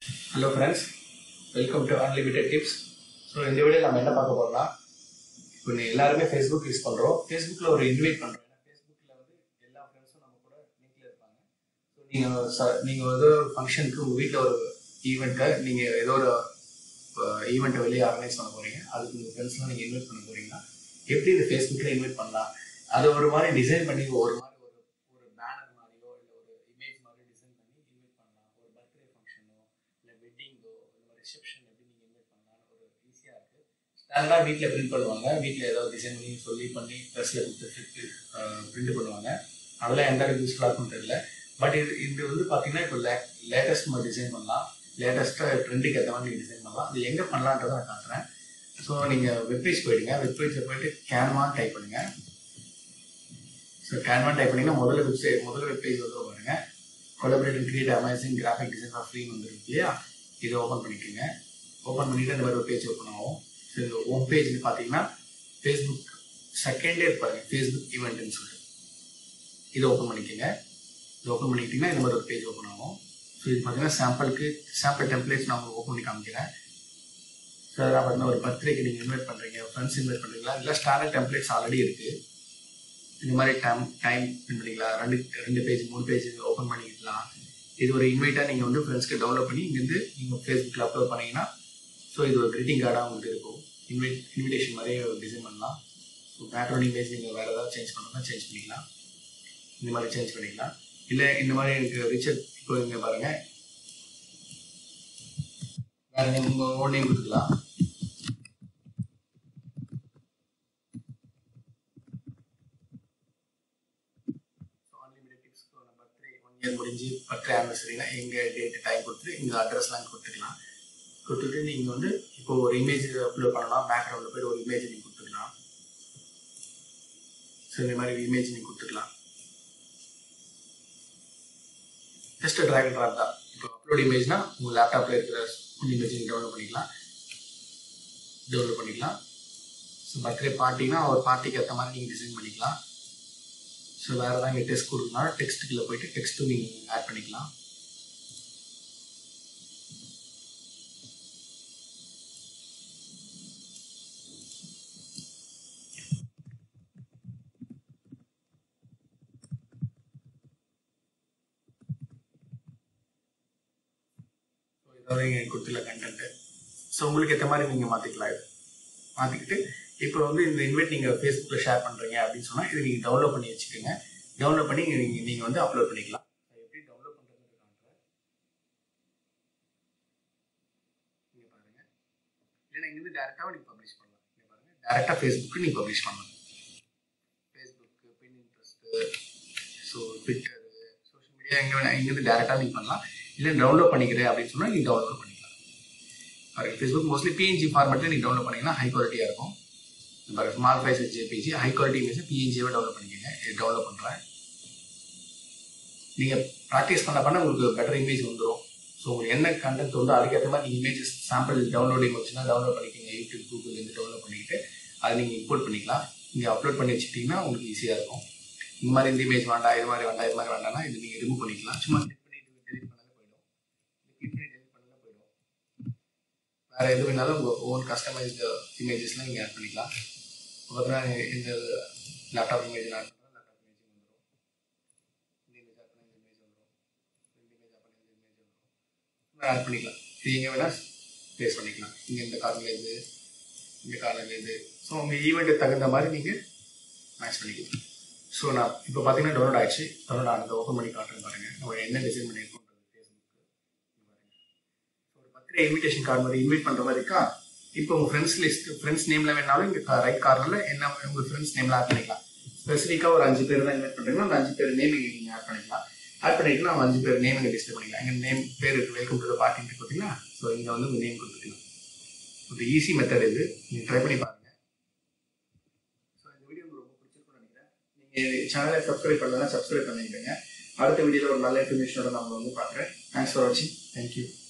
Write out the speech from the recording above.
hello friends welcome to unlimited tips so இந்த video நம்ம என்ன பார்க்க போறோம்னா இப்போ நீ எல்லாருமே ஃபேஸ்புக் யூஸ் பண்ணுறோம் ஃபேஸ்புக்கில் ஒரு இன்வைட் பண்ணுறோம் ஏன்னா ஃபேஸ்புக்கில் வந்து எல்லா ஃப்ரெண்ட்ஸும் நம்ம கூட லிங்க்ல இருப்பாங்க ஸோ நீங்கள் ச நீங்கள் ஏதோ ஒரு ஃபங்க்ஷனுக்கு உங்கள் வீட்டில் ஒரு ஈவெண்ட்டை நீங்கள் ஏதோ ஒரு ஈவெண்ட்டை வெளியே ஆர்கனைஸ் பண்ண போகிறீங்க அதுக்கு உங்கள் ஃப்ரெண்ட்ஸ்லாம் நீங்கள் இன்வைட் பண்ண போகிறீங்கன்னா எப்படி இந்த ஃபேஸ்புக்கில் இன்வைட் பண்ணலாம் அதை ஒரு மாதிரி டிசைன் பண்ணி ஒரு மாதிரி ஒரு ஒரு பேனர் மாதிரியோ இல்லை ஒரு இமேஜ் மாதிரி டிசைன் பண்ணி இன்வைட் பண்ணலாம் ஒரு பர்த்டே ஃபங்க்ஷனோ இல்லை வெட்டிங்கோ இந்த மாதிரி ரிசப்ஷன் எப்படி நீங்கள் இன்வைட் பண்ணலாம்னு ஒரு ஈஸியாக இருக்குது ஸ்டாண்டர்டாக வீட்டில் பிரிண்ட் பண்ணுவாங்க வீட்டில் ஏதாவது டிசைன் பண்ணி சொல்லி பண்ணி ட்ரெஸ்ஸில் கொடுத்து பிரிண்ட் பண்ணுவாங்க அதெல்லாம் எந்த அளவுக்கு யூஸ்ஃபுல்லாக இருக்கும்னு தெரியல பட் இது இது வந்து பார்த்தீங்கன்னா இப்போ லே லேட்டஸ்ட் நம்ம டிசைன் பண்ணலாம் லேட்டஸ்ட்டாக ட்ரெண்டுக்கு ஏற்ற மாதிரி நீங்கள் டிசைன் பண்ணலாம் அது எங்கே பண்ணலான்றதை நான் காட்டுறேன் ஸோ நீங்கள் வெப்பேஜ் போயிடுங்க வெப்பேஜில் போயிட்டு கேன்வான் டைப் பண்ணுங்கள் ஸோ கேன்வான் டைப் பண்ணிங்கன்னா முதல்ல வெப்சைட் முதல்ல வெப்பேஜ் வந்து பாருங்க collaborate and create amazing graphic design of free வந்துருக்கு இல்லையா இதை ஓப்பன் பண்ணிக்கோங்க ஓப்பன் பண்ணிவிட்டு இந்த மாதிரி ஒரு பேஜ் ஓப்பன் ஆகும் ஸோ இந்த ஹோம் பேஜ்னு பார்த்தீங்கன்னா ஃபேஸ்புக் செகண்டே இருப்பாருங்க ஃபேஸ்புக் ஈவெண்ட்னு சொல்லிட்டு இதை ஓப்பன் பண்ணிக்கோங்க இது ஓப்பன் பண்ணிக்கிட்டிங்கன்னா இந்த மாதிரி ஒரு பேஜ் ஓப்பன் ஆகும் ஸோ இது பார்த்தீங்கன்னா சாம்பிளுக்கு சாம்பிள் டெம்ப்ளேட்ஸ் நான் உங்களுக்கு ஓப்பன் பண்ணி காமிக்கிறேன் ஸோ அதெல்லாம் பார்த்தீங்கன்னா ஒரு பர்த்டேக்கு நீங்கள் இன்வைட் பண்ணுறீங்க ஃப்ரெண்ட்ஸ் இன்வைட் பண்ணுறீங்களா இல்லை ஸ்டாண்டர்ட் டெம்ப்ளேட்ஸ் ஆல்ரெடி இருக்குது இந்த மாதிரி டைம் டைம் பண்ணிக்கலாம் ரெண்டு ரெண்டு பேஜ் மூணு பேஜ் ஓப்பன் பண்ணிக்கலாம் இது ஒரு இன்வைட்டாக நீங்கள் வந்து ஃப்ரெண்ட்ஸ்க்கு டவுன்லோட் பண்ணி இங்கேருந்து நீங்கள் ஃபேஸ்புக்கில் அப்லோட் பண்ணீங்கன்னா ஸோ இது ஒரு greeting கார்டாக உங்களுக்கு இருக்கும் இன்வைட் இன்விடேஷன் மாதிரியே டிசைன் பண்ணலாம் ஸோ பேக்ரவுண்ட் இமேஜ் நீங்கள் வேறு ஏதாவது சேஞ்ச் பண்ணணும்னா சேஞ்ச் பண்ணிக்கலாம் இந்த மாதிரி சேஞ்ச் பண்ணிக்கலாம் இல்லை இந்த மாதிரி எனக்கு ரிச்சர்ட் இப்போ இங்கே பாருங்கள் வேறு நேம் உங்கள் ஓன் நேம் கொடுத்துக்கலாம் ஸோ அன்லிமிட்டட் டிப்ஸ் நம்ம பர்த்டே ஒன் இயர் முடிஞ்சு பர்த்டே ஆனிவர்சரினா எங்கள் டேட் டைம் கொடுத்துட்டு இங்கே அட்ரஸ்லாம் கொடுத்துக்கலாம் கொடுத்துட்டு நீங்கள் வந்து இப்போ ஒரு இமேஜ் அப்லோட் பண்ணலாம் பேக்ரவுண்டில் போய் ஒரு இமேஜ் நீங்கள் கொடுத்துக்கலாம் ஸோ இந்த மாதிரி இமேஜ் நீங்கள் கொடுத்துக்கலாம் ஜஸ்ட் ட்ராக் அண்ட் ட்ராப் தான் இப்போ அப்லோட் இமேஜ்னா உங்கள் லேப்டாப்பில் இருக்கிற இமேஜ் நீங்கள் டவுன்லோட் பண்ணிக்கலாம் டவுன்லோட் பண்ணிக்கலாம் ஸோ பர்த்டே பார்ட்டினா ஒரு பார்ட்டிக்கு ஏற்ற மாதிரி நீங்கள் டிசைன் பண்ணிக்கலாம் ஸோ வேறு ஏதாவது இங்கே டெக்ஸ்ட் கொடுக்கணும் டெக்ஸ்ட்டுக்குள்ளே போயிட்டு டெக்ஸ்ட்டும் நீங்கள் ஆட் பண்ணிக்கலாம் ஸோ இதோட நீங்கள் கொடுத்துள்ள கண்டென்ட்டு ஸோ உங்களுக்கு ஏற்ற மாதிரி நீங்கள் மாற்றிக்கலாம் இது மாற்றிக்கிட்டு இப்போ வந்து இந்த இன்வைட் நீங்கள் ஃபேஸ்புக்கில் ஷேர் பண்ணுறீங்க அப்படின்னு சொன்னால் இது நீங்கள் டவுன்லோட் பண்ணி வச்சுக்கோங்க டவுன்லோட் பண்ணி நீங்கள் நீங்கள் வந்து அப்லோட் பண்ணிக்கலாம் அது எப்படி டவுன்லோட் பண்ணுறது காட்டுறேன் இங்கே பாருங்கள் இல்லைன்னா இங்கேருந்து டேரெக்டாக நீங்கள் பப்ளிஷ் பண்ணலாம் இங்கே பாருங்கள் டேரெக்டாக ஃபேஸ்புக்கு நீங்கள் பப்ளிஷ் பண்ணலாம் Facebook Pinterest so Twitter social media எங்கே வேணா இங்கேருந்து டேரெக்டாக நீங்கள் பண்ணலாம் இல்லை டவுன்லோட் பண்ணிக்கிறேன் அப்படின்னு சொன்னால் நீங்கள் டவுன்லோட் பண்ணிக்கலாம் பாருங்க ஃபேஸ்புக் மோஸ்ட்லி பிஎன்ஜி ஃபார்மேட்டில் நீங்கள் டவுன்லோட் பண்ணிங்கன்னா ஹை குவாலிட்டியாக இருக்கும் பாருங்க small size JPG high quality image பிஎன்ஜியை டவுன்லோட் பண்ணிக்கோங்க இது டவுன்லோட் பண்ணுறேன் நீங்கள் ப்ராக்டிஸ் பண்ண பண்ண உங்களுக்கு பெட்டர் இமேஜ் வந்துடும் ஸோ உங்களுக்கு என்ன கண்டென்ட் வந்து அதுக்கேற்ற மாதிரி நீங்கள் இமேஜஸ் சாம்பிள் டவுன்லோடிங் வச்சுன்னா டவுன்லோட் பண்ணிக்கோங்க யூடியூப் கூகுள்லேருந்து டவுன்லோட் பண்ணிக்கிட்டு அதை நீங்கள் இம்போர்ட் பண்ணிக்கலாம் நீங்கள் அப்லோட் பண்ணி வச்சுட்டிங்கன்னா உங்களுக்கு ஈஸியாக இருக்கும் இந்த மாதிரி இந்த இமேஜ் வேண்டாம் இது மாதிரி வேண்டாம் இது மாதிரி வேண்டாம்னா இது நீங்கள் ரிமூவ் பண்ணிக்கலாம் சும்மா கிளிக் பண்ணி டெலிட் பண்ணாலே போயிடும் கிளிக் பண்ணி டெலிட் பண்ணாலே போயிடும் வேறு எது வேணாலும் உங்கள் ஓன் கஸ்டமைஸ்டு இமேஜஸ்லாம் நீங்கள் ஆட் பண்ணிக்கலாம் பார்த்தீங்கன்னா இந்த லேப்டாப் இமேஜ் ஆட் பண்ணுறேன் லேப்டாப் இமேஜ் வந்துடும் இந்த இமேஜ் ஆட் பண்ணால் இந்த இமேஜ் வந்துடும் இந்த இமேஜ் ஆட் பண்ணால் இந்த இமேஜ் வந்துடும் ஆட் பண்ணிக்கலாம் இது எங்கே வேணால் ப்ளேஸ் பண்ணிக்கலாம் இங்கே இந்த கார்னில் இது இந்த கார்னில் இது ஸோ உங்கள் ஈவெண்ட்டுக்கு தகுந்த மாதிரி நீங்கள் மேட்ச் பண்ணிக்கலாம் ஸோ நான் இப்போ பார்த்தீங்கன்னா டவுன்லோட் ஆயிடுச்சு டவுன்லோட் ஆனதை ஓப்பன் பண்ணி காட்டுறேன் பாருங்கள் நம்ம என்ன டிசைன் பண்ணியிருக்கோன்றது ஃபேஸ்புக்கு பாருங்கள் ஸோ ஒரு பர்த்டே இன்விடேஷன் கார்டு மாதிரி இன்வைட் பண்ணுற மாதிரி இருக்கா இப்போ உங்கள் ஃப்ரெண்ட்ஸ் லிஸ்ட் ஃப்ரெண்ட்ஸ் நேமில் வேணாலும் இங்கே ரைட் கார்னரில் என்ன உங்கள் ஃப்ரெண்ட்ஸ் நேமில் ஆட் பண்ணிக்கலாம் ஸ்பெசிஃபிக்காக ஒரு அஞ்சு பேர் தான் இன்வைட் பண்ணுறீங்கன்னா அந்த அஞ்சு பேர் நேம் நீங்கள் ஆட் பண்ணிக்கலாம் ஆட் பண்ணிட்டு அவங்க அஞ்சு பேர் நேம் இங்கே டிஸ்பிளே பண்ணிக்கலாம் எங்கள் நேம் பேர் இருக்கு வெல்கம் டு பார்ட்டின்னு பார்த்தீங்கன்னா ஸோ இங்கே வந்து உங்கள் நேம் கொடுத்துக்கலாம் ஒரு ஈஸி மெத்தட் இது நீங்கள் ட்ரை பண்ணி பாருங்கள் ஸோ இந்த வீடியோ உங்களுக்கு ரொம்ப பிடிச்சிருக்கும்னு நினைக்கிறேன் நீங்கள் சேனலை சப்ஸ்கிரைப் பண்ணலன்னா சப்ஸ்கிரைப் பண்ணிக்கோங்க அடுத்த வீடியோவில் ஒரு நல்ல இன்ஃபர்மேஷனோட நான் உங்களை வந்து பார்க்குறேன் தேங்க்ஸ் ஃபார் வாட்சிங் தேங்க்யூ